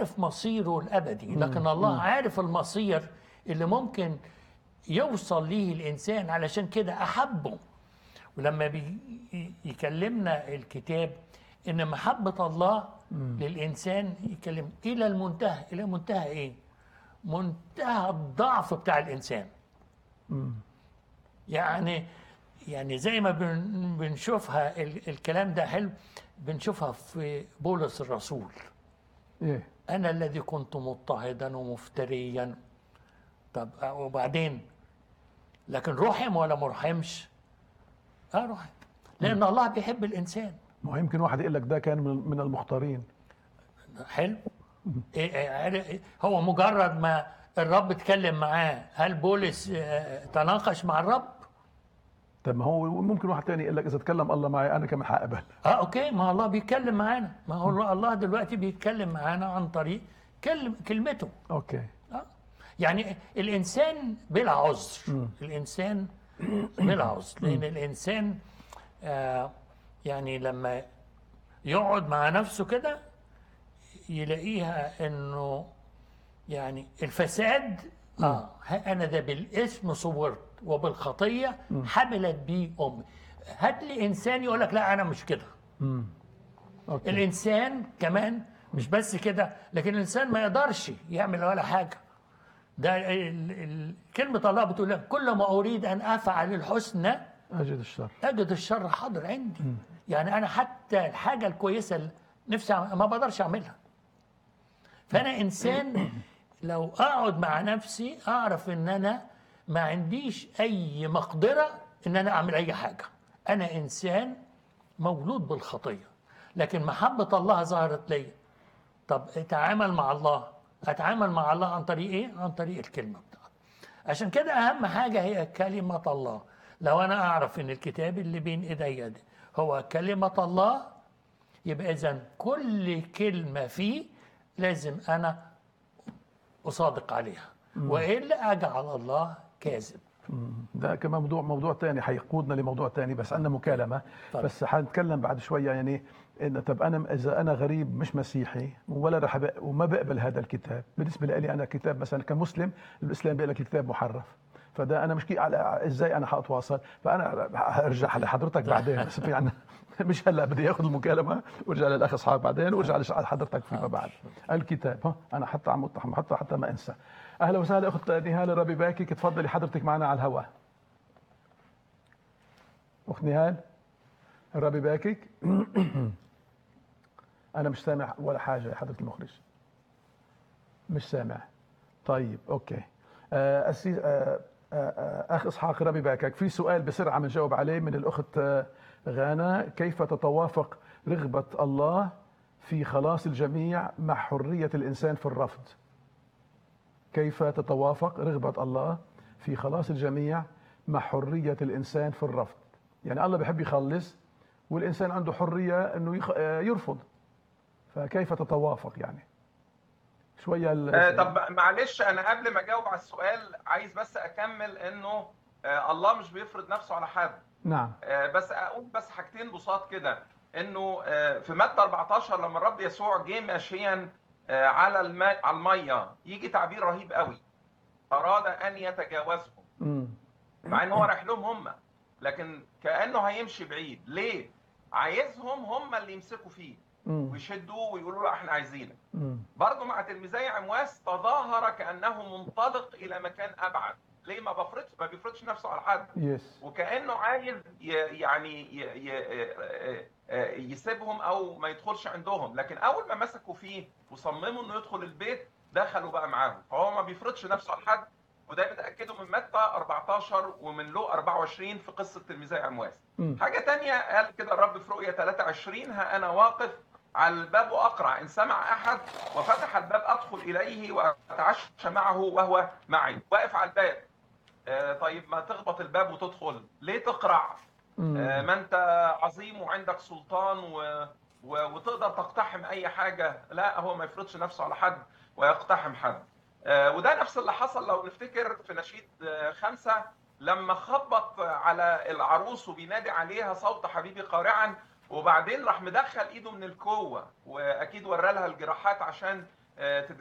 عارف مصيره الابدي لكن الله عارف المصير اللي ممكن يوصل ليه الانسان علشان كده احبه ولما بيكلمنا الكتاب ان محبه الله للانسان يكلم الى المنتهى الى منتهى ايه منتهى الضعف بتاع الانسان يعني يعني زي ما بن- بنشوفها ال- الكلام ده حلو بنشوفها في بولس الرسول ايه انا الذي كنت مضطهدا ومفتريا طب وبعدين لكن رحم ولا مرحمش اه رحم لان الله بيحب الانسان ما هو يمكن واحد يقول لك ده كان من من المختارين حلو إيه إيه عارف- إيه هو مجرد ما الرب اتكلم معاه هل بولس آه، تناقش مع الرب طب ما هو ممكن واحد تاني يقول لك اذا تكلم الله معي انا كمان حقبل اه اوكي ما الله بيتكلم معانا ما هو الله دلوقتي بيتكلم معانا عن طريق كلم كلمته اوكي آه. يعني الانسان بلا عذر الانسان بلا عذر لان الانسان آه يعني لما يقعد مع نفسه كده يلاقيها انه يعني الفساد اه ها انا ده بالاسم صورت وبالخطيه حملت بي امي هات لي انسان يقول لك لا انا مش كده اوكي الانسان كمان مش بس كده لكن الانسان ما يقدرش يعمل ولا حاجه ده ال- ال- كلمه الله بتقول لك كل ما اريد ان افعل الحسنى اجد الشر اجد الشر حاضر عندي يعني انا حتى الحاجه الكويسه اللي نفسي أعمل- ما بقدرش اعملها فانا انسان لو اقعد مع نفسي اعرف ان انا ما عنديش اي مقدره ان انا اعمل اي حاجه انا انسان مولود بالخطيه لكن محبه الله ظهرت لي طب اتعامل مع الله اتعامل مع الله عن طريق ايه عن طريق الكلمه بتاعته عشان كده اهم حاجه هي كلمه الله لو انا اعرف ان الكتاب اللي بين ايديا ده هو كلمه الله يبقى اذا كل كلمه فيه لازم انا اصادق عليها والا اجعل الله كاذب ده كمان موضوع موضوع تاني حيقودنا لموضوع تاني بس عندنا مكالمة طبعا. بس حنتكلم بعد شوية يعني إن طب أنا إذا أنا غريب مش مسيحي ولا رح بق- وما بقبل هذا الكتاب بالنسبة لي أنا كتاب مثلا كمسلم الإسلام بيقول لك الكتاب محرف فده أنا مش كي على ازاي أنا حأتواصل فأنا هرجع لحضرتك بعدين بس في عنا مش هلا بدي اخذ المكالمه وارجع للاخ اصحاب بعدين وارجع لحضرتك فيما بعد الكتاب ها انا حتى عم حتى حتى ما انسى اهلا وسهلا اخت نهال ربي باكي تفضلي حضرتك معنا على الهواء اخت نهال ربي باكك انا مش سامع ولا حاجه يا حضره المخرج مش سامع طيب اوكي آه أسيس آه آه اخ اسحاق ربي باكك في سؤال بسرعه بنجاوب عليه من الاخت آه غانا كيف تتوافق رغبه الله في خلاص الجميع مع حريه الانسان في الرفض كيف تتوافق رغبه الله في خلاص الجميع مع حريه الانسان في الرفض يعني الله بيحب يخلص والانسان عنده حريه انه يخ... يرفض فكيف تتوافق يعني شويه ال... آه طب معلش انا قبل ما اجاوب على السؤال عايز بس اكمل انه آه الله مش بيفرض نفسه على حد نعم آه بس اقول بس حاجتين بساط كده انه آه في متى 14 لما الرب يسوع جه ماشيا آه على الماء على الميه يجي تعبير رهيب قوي اراد ان يتجاوزهم مم. مع ان هو رايح لهم هم لكن كانه هيمشي بعيد ليه عايزهم هم اللي يمسكوا فيه مم. ويشدوه ويقولوا له احنا عايزينك مم. برضه مع تلميذي عمواس تظاهر كانه منطلق الى مكان ابعد ليه ما بفرضش ما بيفرضش نفسه على حد يس وكانه عايز ي- يعني ي- ي- يسيبهم او ما يدخلش عندهم لكن اول ما مسكوا فيه وصمموا انه يدخل البيت دخلوا بقى معاهم فهو ما بيفرضش نفسه على حد وده بتاكده من متى 14 ومن لو 24 في قصه تلميذي عمواس مم. حاجه تانية قال كده الرب في رؤيا 23 ها انا واقف على الباب واقرع ان سمع احد وفتح الباب ادخل اليه واتعشى معه وهو معي واقف على الباب آه، طيب ما تخبط الباب وتدخل ليه تقرع مم. آه، ما انت عظيم وعندك سلطان و... و... وتقدر تقتحم اي حاجه لا هو ما يفرضش نفسه على حد ويقتحم حد آه، وده نفس اللي حصل لو نفتكر في نشيد آه، خمسة لما خبط على العروس وبينادي عليها صوت حبيبي قارعا وبعدين راح مدخل ايده من الكوه واكيد ورى لها الجراحات عشان آه،